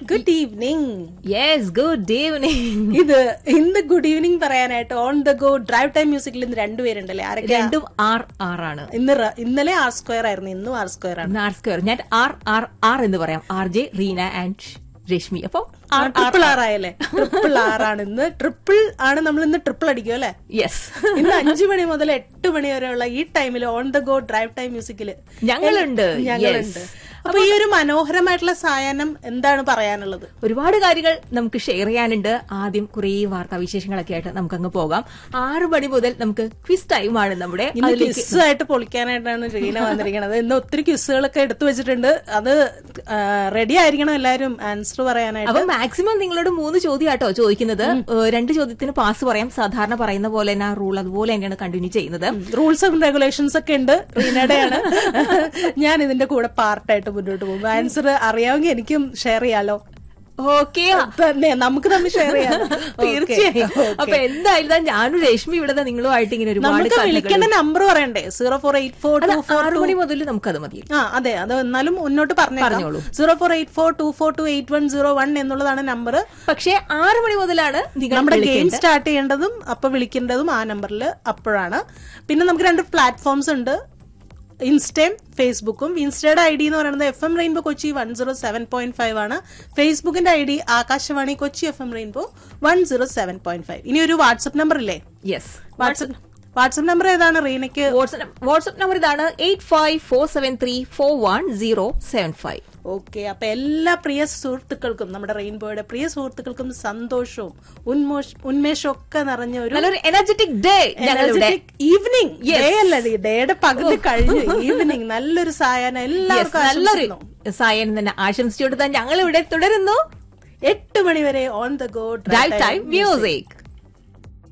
Good evening yes good evening ഇത് ഇന്ന് good evening പറയാനായിട്ട് on the go drive time മ്യൂസിക്കിൽ ഇന്ന് രണ്ടുപേരുണ്ടല്ലേ ആരൊക്കെ രണ്ടും ആർ ആർ ആണ് ഇന്ന് റ- ഇന്നലെ ആർ സ്ക്വയർ ആയിരുന്നു ഇന്നും ആർ സ്ക്വയർ ആണ് ആർ സ്ക്വയർ ഞാൻ ആർ ആർ ആർ എന്ന് പറയാം R J Reena and Rashmi അപ്പൊ ആർ ട്രിപ്പിൾ ആർ ആയല്ലേ ട്രിപ്പിൾ ആർ ആണ് ഇന്ന് ട്രിപ്പിൾ ആണ് നമ്മൾ ഇന്ന് ട്രിപ്പിൾ അടിക്കും അല്ലേ യെസ് ഇന്ന് അഞ്ചു മണി മുതൽ എട്ട് മണി വരെയുള്ള ഈ ടൈമിൽ on the go drive time മ്യൂസിക്കില് ഞങ്ങളുണ്ട് ഞങ്ങളുണ്ട് Yes. അപ്പൊ ഈ ഒരു മനോഹരമായിട്ടുള്ള സായാഹ്നം എന്താണ് പറയാനുള്ളത് ഒരുപാട് കാര്യങ്ങൾ നമുക്ക് ഷെയർ ചെയ്യാനുണ്ട് ആദ്യം കുറേ വാർത്താ വിശേഷങ്ങളൊക്കെ ആയിട്ട് നമുക്ക് അങ്ങ് പോകാം ആറു മണി മുതൽ നമുക്ക് ക്വിസ് ടൈമാണ് നമ്മുടെ ഇന്ന് അതിലേക്ക് ക്വിസ്സായിട്ട് പൊളിക്കാനായിട്ടാണ് റീന വന്നിരിക്കുന്നത് ഇന്ന് ഒത്തിരി ക്വിസ്സുകളൊക്കെ എടുത്തു വെച്ചിട്ടുണ്ട് അത് റെഡി ആയിരിക്കണം എല്ലാരും ആൻസർ പറയാനായിട്ട് അപ്പൊ മാക്സിമം നിങ്ങളോട് മൂന്ന് ചോദ്യം ആട്ടോ ചോദിക്കുന്നത് ഏഹ് രണ്ട് ചോദ്യത്തിന് പാസ് പറയാം സാധാരണ പറയുന്ന പോലെ തന്നെ ആ റൂൾ അതുപോലെ തന്നെയാണ് കണ്ടിന്യൂ ചെയ്യുന്നത് റൂൾസ് ആൻഡ് റെഗുലേഷൻസ് ഒക്കെ ഉണ്ട് റീനയുടെയാണ് ഞാൻ ഇതിന്റെ കൂടെ പാർട്ടായിട്ട് മുന്നോട്ട് പോകും ആൻസർ അറിയാമെങ്കിൽ എനിക്കും ഷെയർ ചെയ്യാലോ ഓക്കെ തന്നെ നമുക്ക് തമ്മിൽ ഷെയർ ചെയ്യാം തീർച്ചയായും Okay. അപ്പൊ എന്തായാലും ദാ ഞാനും രശ്മി ഇവിടെ ദാ നിങ്ങളുമായിട്ട് ഇങ്ങനെ ഒരുപാട് നമുക്ക് കഥകൾ വിളിക്കേണ്ട നമ്പർ പറയണ്ടേ സീറോ ഫോർ എയ്റ്റ് ഫോർ അത് ടു ഫോർ ആറു മണി മുതൽ നമുക്കത് മതി ആ അതെ അത് എന്നാലും മുന്നോട്ട് പറഞ്ഞേക്കാം പറഞ്ഞോളൂ. Zero four eight four two four two eight one zero one എന്നുള്ളതാണ് നമ്പർ പക്ഷേ ആറു മണി മുതലാണ് നിങ്ങൾ നമ്മുടെ ഗെയിം വിളിക്കേണ്ടത്. സ്റ്റാർട്ട് ചെയ്യേണ്ടതും അപ്പൊ വിളിക്കേണ്ടതും ആ നമ്പറിൽ അപ്പോഴാണ് പിന്നെ നമുക്ക് രണ്ട് പ്ലാറ്റ്ഫോംസ് ഉണ്ട് ഇൻസ്റ്റയും ഫേസ്ബുക്കും ഇൻസ്റ്റയുടെ ഐ ഡി എന്ന് പറയുന്നത് F M rainbow Kochi one zero seven point five ആണ് ഫേസ്ബുക്കിന്റെ I D Akashvani Kochi F M rainbow one zero seven point five ഇനി ഒരു വാട്സ്ആപ്പ് നമ്പർ ഇല്ലേ യെസ് വാട്സ്ആപ്പ് വാട്സ്ആപ്പ് നമ്പർ ഏതാണ് റീനയ്ക്ക് വാട്സ്ആപ്പ് വാട്സ്ആപ്പ് നമ്പർ ഇതാണ് eight five four seven three four one zero seven five okay അപ്പൊ എല്ലാ പ്രിയ സുഹൃത്തുക്കൾക്കും നമ്മുടെ റെയിൻബോയുടെ പ്രിയ സുഹൃത്തുക്കൾക്കും സന്തോഷവും ഉന്മോഷ ഉന്മേഷവും ഒക്കെ നിറഞ്ഞ ഒരു നല്ലൊരു എനർജറ്റിക് ഡേ ഞങ്ങളുടെ ഈവനിങ് Yes. ഡേ അല്ല ഡേയുടെ പകുതി കഴിഞ്ഞു ഈവനിങ് നല്ലൊരു സായാഹ്നം Yes, എല്ലാവർക്കും നല്ലൊരു ആശംസിക്കുന്നു. സായനം തന്നെ ആശംസിച്ചുകൊണ്ട് ഞങ്ങൾ ഇവിടെ തുടരുന്നു എട്ട് മണി വരെ on the go drive time music